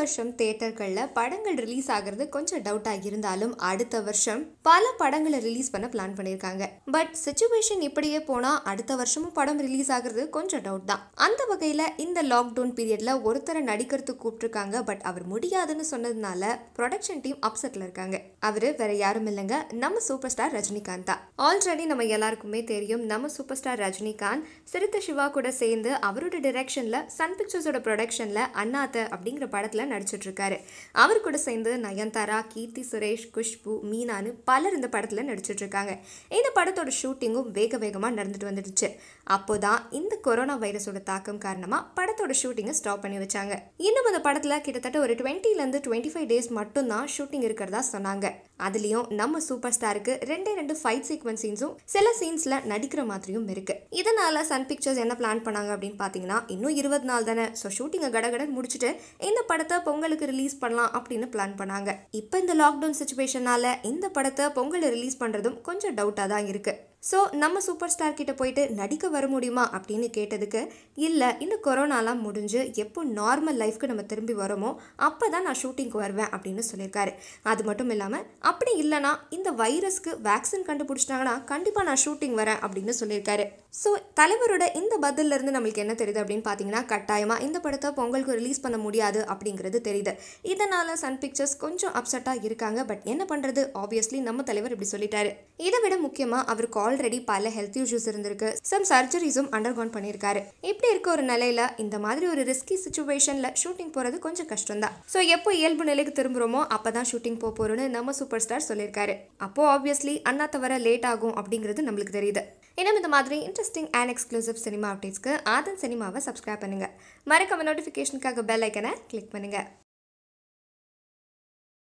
வருஷம் தியேட்டர்களில் படங்கள் ரிலீஸ் ஆகிறது கொஞ்சம் டவுட்டாக இருந்தாலும் அடுத்த வருஷம் பல படங்களை ரிலீஸ் பண்ண பிளான் பண்ணியிருக்காங்க பட் சுச்சுவேஷன் இப்படியே போனால் அடுத்த வருஷமும் படம் ரிலீஸ் ஆகிறது கொஞ்சம் டவுட் தான் அந்த வகையில் இந்த லாக்டவுன் பீரியட்ல ஒருத்தரை நடிக்கிறதுக்கு கூப்பிட்டுருக்காங்க பட் அவர் முடியாதுன்னு சொன்னதுனால ப்ரொடக்ஷன் டீம் அப்செட்ல இருக்காங்க அவரு வேற யாரும் இல்லைங்க நம்ம சூப்பர் ஸ்டார் ரஜினிகாந்த் தான் ஆல்ரெடி நம்ம எல்லாருக்குமே தெரியும் நம்ம சூப்பர் ஸ்டார் ரஜினிகாந்த் சிறுத்தை சிவா கூட சேர்ந்து அவரோட டிரெக்ஷன்ல சன் பிக்சர்ஸோட ப்ரொடக்ஷன்ல அண்ணாத்த அப்படிங்கிற படத்துல நடிச்சிட்டு இருக்காரு அவர் கூட சேர்ந்து நயன்தாரா கீர்த்தி சுரேஷ் குஷ்பு மீனான்னு பலர் இந்த படத்துல நடிச்சிட்டு இருக்காங்க இந்த படத்தோட ஷூட்டிங்கும் வேக வேகமா நடந்துட்டு வந்துடுச்சு அப்போதான் இந்த கொரோனா வைரஸோட தாக்கம் காரணமா படத்தோட ஷூட்டிங்கை ஸ்டாப் பண்ணி வச்சாங்க இன்னும் அந்த படத்துல கிட்டத்தட்ட ஒரு 20 ல இருந்து டுவெண்ட்டி ஃபைவ் டேஸ் மட்டும்தான் ஷூட்டிங் இருக்கிறதா சொன்னாங்க அதுலயும் நம்ம சூப்பர் ஸ்டாருக்கு ரெண்டே ரெண்டு ஃபைட் சீக்வன்ஸ் சீன்ஸும் சில சீன்ஸ்ல நடிக்கிற மாதிரியும் இருக்கு இதனால சன் பிக்சர்ஸ் என்ன பிளான் பண்ணாங்க அப்படின்னு பாத்தீங்கன்னா இன்னும் இருபது நாள் தானே ஸோ ஷூட்டிங்கை கடகடன் முடிச்சுட்டு இந்த படத்தை பொங்கலுக்கு ரிலீஸ் பண்ணலாம் அப்படின்னு பிளான் பண்ணாங்க இப்போ இந்த லாக்டவுன் சுச்சுவேஷனால இந்த படத்தை பொங்கல் ரிலீஸ் பண்றதும் கொஞ்சம் டவுட்டாக தான் இருக்கு ஸோ நம்ம சூப்பர் ஸ்டார் கிட்ட போயிட்டு நடிக்க வர முடியுமா அப்படின்னு கேட்டதுக்கு இல்லை இந்த கொரோனாலாம் முடிஞ்சு எப்போ நார்மல் லைஃப்க்கு நம்ம திரும்பி வரோமோ அப்போ தான் நான் ஷூட்டிங்க்கு வருவேன் அப்படின்னு சொல்லியிருக்காரு அது மட்டும் இல்லாமல் அப்படி இல்லைனா இந்த வைரஸ்க்கு வேக்சின் கண்டுபிடிச்சிட்டாங்கன்னா கண்டிப்பாக நான் ஷூட்டிங் வரேன் அப்படின்னு சொல்லியிருக்காரு ஸோ தலைவரோட இந்த பதில்ல இருந்து நம்மளுக்கு என்ன தெரியுது அப்படின்னு பார்த்தீங்கன்னா கட்டாயமாக இந்த படத்தை பொங்கலுக்கு ரிலீஸ் பண்ண முடியாது அப்படிங்கிறது தெரியுது இதனால சன் பிக்சர்ஸ் கொஞ்சம் அப்செட்டாக இருக்காங்க பட் என்ன பண்ணுறது ஆப்வியஸ்லி நம்ம தலைவர் இப்படி சொல்லிட்டாரு இதை விட முக்கியமாக அவருக்கு ஆல்ரெடி பல ஹெல்த் இஷ்யூஸ் இருந்திருக்கு சம் சர்ஜரிஸும் அண்டர்கோன் பண்ணியிருக்காரு இப்படி இருக்க ஒரு நிலையில இந்த மாதிரி ஒரு ரிஸ்கி சுச்சுவேஷன்ல ஷூட்டிங் போறது கொஞ்சம் கஷ்டம் தான் ஸோ எப்போ இயல்பு நிலைக்கு திரும்புறோமோ அப்பதான் ஷூட்டிங் போக போறோம்னு நம்ம சூப்பர் ஸ்டார் சொல்லியிருக்காரு அப்போ ஆப்வியஸ்லி அண்ணா தவிர லேட் ஆகும் அப்படிங்கிறது நம்மளுக்கு தெரியுது இன்னும் இந்த மாதிரி இன்ட்ரெஸ்டிங் அண்ட் எக்ஸ்க்ளூசிவ் சினிமா அப்டேட்ஸ்க்கு ஆதன் சினிமாவை சப்ஸ்கிரைப் பண்ணுங்க மறக்காம நோட்டிஃபிகேஷனுக்காக பெல் ஐக்கனை கிளிக் பண்ணுங்க